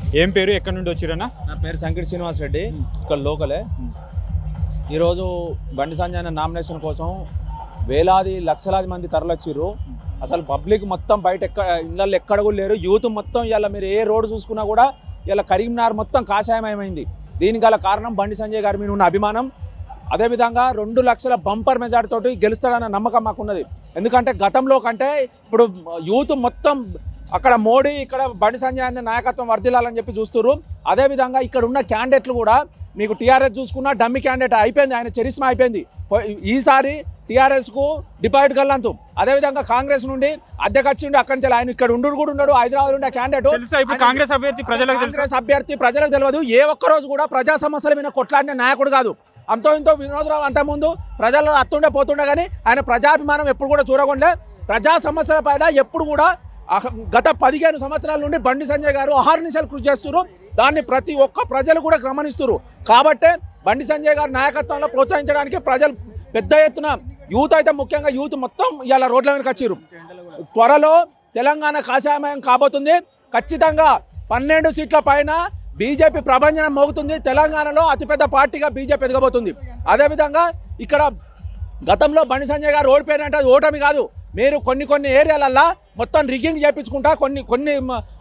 ఏం పేరు ఎక్కడి నుండి వచ్చిరన్నా నా పేరు సంకటి శ్రీనివాస్ రెడ్డి ఇక్కడ లోకలే ఈరోజు బండి సంజయ్ అన్న నామినేషన్ కోసం వేలాది లక్షలాది మంది తరలొచ్చిర్రు అసలు పబ్లిక్ మొత్తం బయట ఎక్కడ ఇళ్ళల్లో ఎక్కడ కూడా లేరు యూత్ మొత్తం ఇలా మీరు ఏ రోడ్డు చూసుకున్నా కూడా ఇలా కరీంనగర్ మొత్తం కాషాయమయమైంది దీనికి గల కారణం బండి సంజయ్ గారి మీద ఉన్న అభిమానం అదేవిధంగా రెండు లక్షల బంపర్ మెజార్టీ తోటి గెలుస్తాడన్న నమ్మకం మాకున్నది ఎందుకంటే గతంలో కంటే ఇప్పుడు యూత్ మొత్తం అక్కడ మోడీ ఇక్కడ బండి సంజయ్ అనే నాయకత్వం వర్ధిల్లాలని చెప్పి చూస్తున్నారు అదేవిధంగా ఇక్కడ ఉన్న క్యాండిడేట్లు కూడా మీకు టీఆర్ఎస్ చూసుకున్నా డమ్మి క్యాండిడేట్ అయిపోయింది ఆయన చరిస్మా అయిపోయింది పో- ఈసారి టీఆర్ఎస్కు డిపాజిట్ గల్లంతు అదేవిధంగా కాంగ్రెస్ నుండి అద్దెకు వచ్చి ఉండి అక్కడి నుంచి ఆయన ఇక్కడ ఉండు కూడా ఉన్నాడు హైదరాబాద్ ఉండే క్యాండిడేట్ తెలుసా ఇప్పుడు కాంగ్రెస్ అభ్యర్థి ప్రజలకు తెలుసా కాంగ్రెస్ అభ్యర్థి ప్రజలకు తెలియదు ఏ ఒక్క రోజు కూడా ప్రజా సమస్యల మీద కొట్లాడిన నాయకుడు కాదు అంతో ఇంతో వినోదరావు అంతకుముందు ప్రజల్లో అత్తుండే పోతుండే కానీ ఆయన ప్రజాభిమానం ఎప్పుడు కూడా చూడకుండా ప్రజా సమస్యల పైన ఎప్పుడు కూడా అహ- గత పదిహేను సంవత్సరాల నుండి బండి సంజయ్ గారు అహర్నిశలు కృషి చేస్తున్నారు దాన్ని ప్రతి ఒక్క ప్రజలు కూడా గమనిస్తున్నారు కాబట్టే బండి సంజయ్ గారి నాయకత్వంలో ప్రోత్సహించడానికి ప్రజలు పెద్ద ఎత్తున యూత్ అయితే ముఖ్యంగా యూత్ మొత్తం ఇవాళ రోడ్ల మీదకి వచ్చిర్రు త్వరలో తెలంగాణ కాషాయమయం కాబోతుంది ఖచ్చితంగా పన్నెండు సీట్ల పైన బీజేపీ ప్రభంజనం మోగుతుంది తెలంగాణలో అతిపెద్ద పార్టీగా బీజేపీ ఎదగబోతుంది అదేవిధంగా ఇక్కడ గతంలో బండి సంజయ్ గారు ఓడిపోయినట్టు అది ఓటమి కాదు మీరు కొన్ని కొన్ని ఏరియాలల్లో మొత్తం రిగ్గింగ్ చేయించుకుంటా కొన్ని కొన్ని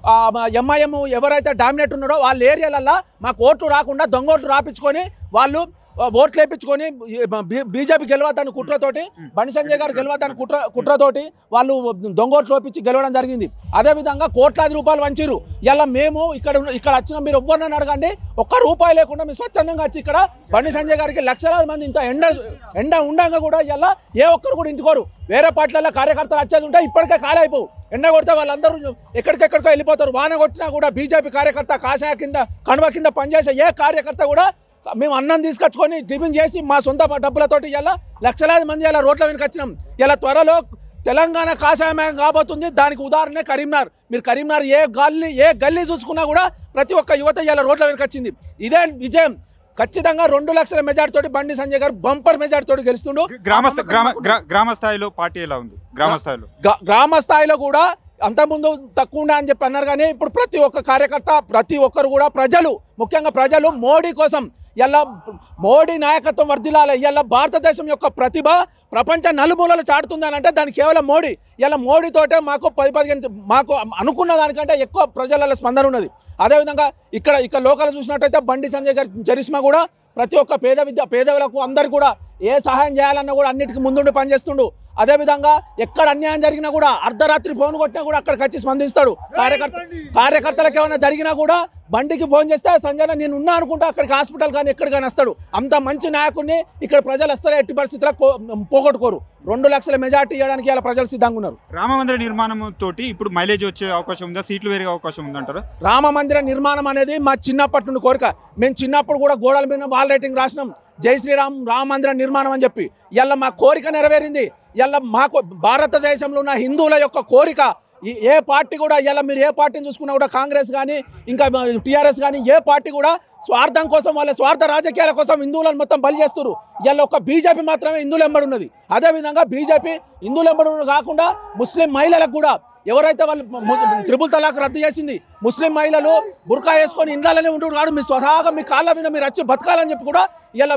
ఎంఐఎం ఎవరైతే డామినేట్ ఉన్నారో వాళ్ళ ఏరియాలల్లో మాకు ఓట్లు రాకుండా దొంగ ఓట్లు రాపించుకొని వాళ్ళు ఆ, ఓట్లు వేయించుకొని బీజేపీ గెలవద్దని కుట్రతోటి బండి సంజయ్ గారు గెలవద్దని కుట్ర కుట్రతోటి వాళ్ళు దొంగ ఓట్లు వేపించి గెలవడం జరిగింది అదేవిధంగా కోట్లాది రూపాయలు వంచిరు ఇలా మేము ఇక్కడ ఉన్న- ఇక్కడ వచ్చిన మీరు ఎవ్వరినైనా అడగండి ఒక్క రూపాయి లేకుండా మీరు స్వచ్ఛందంగా వచ్చి ఇక్కడ బండి సంజయ్ గారికి లక్షలాది మంది ఇంత ఎండ ఎండ ఉండంగా కూడా ఇలా ఏ ఒక్కరు కూడా ఇంటికోరు వేరే పార్టీలలో కార్యకర్తలు వచ్చేది ఉంటే ఇప్పటికే ఖాళీ అయిపోవు ఎండ కొడితే వాళ్ళందరూ ఎక్కడికెక్కడికో వెళ్ళిపోతారు వాన కొట్టినా కూడా బీజేపీ కార్యకర్త కాషాయ కింద కణువ కింద పనిచేసే ఏ కార్యకర్త కూడా మేము అన్నం తీసుకొచ్చుకొని టిఫిన్ చేసి మా సొంత డబ్బులతోటి ఇలా లక్షలాది మంది ఇలా రోడ్ల వెనుక వచ్చినాం ఇలా త్వరలో తెలంగాణ కాషాయమయం కాబోతుంది దానికి ఉదాహరణ కరీంనగర్ మీరు కరీంనగర్ ఏ గల్లీ ఏ గల్లీ చూసుకున్నా కూడా ప్రతి ఒక్క యువత ఇలా రోడ్ల వెనుక వచ్చింది ఇదే విజయం ఖచ్చితంగా రెండు లక్షల మెజార్టీ తోటి బండి సంజయ్ గారు బంపర్ మెజార్టీ తోటి గెలుస్తుండు గ్రామ స్థా- గ్రామ గ్రా- గ్రామ స్థాయిలో పార్టీ ఎలా ఉంది గ్రామ స్థాయిలో గ్రా- గ్రామ స్థాయిలో కూడా అంతకుముందు తక్కువ ఉండే అని చెప్పి అన్నారు కానీ ఇప్పుడు ప్రతి ఒక్క కార్యకర్త ప్రతి ఒక్కరు కూడా ప్రజలు ముఖ్యంగా ప్రజలు మోడీ కోసం ఇలా మోడీ నాయకత్వం వర్ధిల్లాలి ఇలా భారతదేశం యొక్క ప్రతిభ ప్రపంచ నలుమూలలు చాటుతుంది అని అంటే దానికి కేవలం మోడీ ఇలా మోడీతోటే మాకు పది పదిహేను మాకు అనుకున్న దానికంటే ఎక్కువ ప్రజల స్పందన ఉన్నది అదేవిధంగా ఇక్కడ ఇక్కడ లోకల్ చూసినట్టయితే బండి సంజయ్ గారి చరిస్మా కూడా ప్రతి ఒక్క పేద విద్య పేదలకు అందరు కూడా ఏ సహాయం చేయాలన్నా కూడా అన్నిటికీ ముందుండి పనిచేస్తుండు అదేవిధంగా ఎక్కడ అన్యాయం జరిగినా కూడా అర్ధరాత్రి ఫోన్ కొట్టినా కూడా అక్కడికి వచ్చి స్పందిస్తాడు కార్యకర్త కార్యకర్తలకు ఏమైనా జరిగినా కూడా బండికి ఫోన్ చేస్తే సంజయ్ నేను ఉన్నా అనుకుంటా అక్కడికి హాస్పిటల్ కానీ ఎక్కడికి కానీ వస్తాడు అంత మంచి నాయకుడిని ఇక్కడ ప్రజలు అస్సలు ఎట్టి పరిస్థితుల్లో కో- పోగొట్టుకోరు రెండు లక్షల మెజార్టీ ఇవ్వడానికి ఇలా ప్రజలు సిద్ధంగా ఉన్నారు రామ మందిర నిర్మాణం తోటి ఇప్పుడు మైలేజ్ వచ్చే అవకాశం ఉందా సీట్లు పెరిగే అవకాశం ఉందంటారా రామ మందిర నిర్మాణం అనేది మా చిన్నప్పటి నుండి కోరిక మేము చిన్నప్పుడు కూడా గోడల మీద వాల్ రైటింగ్ రాసినాం జై శ్రీరామ్ రామ మందిర నిర్మాణం అని చెప్పి ఇలా మా కోరిక నెరవేరింది ఇలా మాకు భారతదేశంలో ఉన్న హిందువుల యొక్క కోరిక ఈ ఏ పార్టీ కూడా ఇలా మీరు ఏ పార్టీని చూసుకున్నా కూడా కాంగ్రెస్ కానీ ఇంకా టీఆర్ఎస్ కానీ ఏ పార్టీ కూడా స్వార్థం కోసం వాళ్ళ స్వార్థ రాజకీయాల కోసం హిందువులను మొత్తం బలి చేస్తారు ఇలా ఒక బీజేపీ మాత్రమే హిందువులు ఎంబడి ఉన్నది అదేవిధంగా బీజేపీ హిందువులు ఎంబడి ఉన్నది కాకుండా ముస్లిం మహిళలకు కూడా ఎవరైతే వాళ్ళు ము- త్రిపుల్ తలాక్ రద్దు చేసింది ముస్లిం మహిళలు బుర్కా వేసుకొని ఇండ్లలోనే ఉంటున్నారు కాదు మీ స్వతహాగా మీ కాళ్ళ మీద మీరు వచ్చి బతకాలని చెప్పి కూడా ఇలా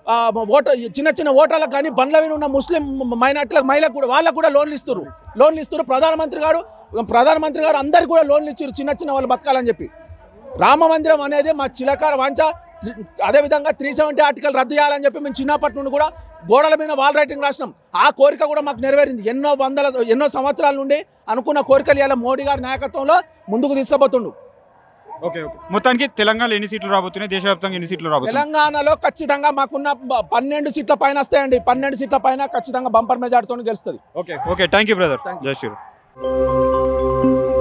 ఓట చిన్న చిన్న ఓటర్లకు కానీ బండ్ల మీద ఉన్న ముస్లిం మైనార్టీలకు మహిళలకు కూడా వాళ్ళకు కూడా లోన్లు ఇస్తారు లోన్లు ఇస్తారు ప్రధానమంత్రి గారు ప్రధానమంత్రి గారు అందరికి కూడా లోన్లు ఇచ్చారు చిన్న చిన్న వాళ్ళు బతకాలని చెప్పి రామ మందిరం అనేది మా చిలకార వాంఛ త్రి- అదేవిధంగా త్రీ సెవెంటీ ఆర్టికల్ రద్దు చేయాలని చెప్పి మేము చిన్నప్పటి నుండి కూడా గోడల మీద వాల్ రైటింగ్ రాసినాం ఆ కోరిక కూడా మాకు నెరవేరింది ఎన్నో వందల ఎన్నో సంవత్సరాల నుండి అనుకున్న కోరికలు ఇలా మోడీ గారి నాయకత్వంలో ముందుకు తీసుకుపోతుండు ఓకే ఓకే మొత్తానికి తెలంగాణలో ఎన్ని సీట్లు రాబోతున్నాయి దేశవ్యాప్తంగా ఎన్ని సీట్లు రాబోతున్నాయి తెలంగాణలో ఖచ్చితంగా మాకున్న బ- పన్నెండు సీట్ల పైన వస్తాయండి పన్నెండు సీట్ల పైన ఖచ్చితంగా బంపర్ మెజార్టీతో గెలుస్తుంది okay okay thank you brother Thank జై శ్రీరామ్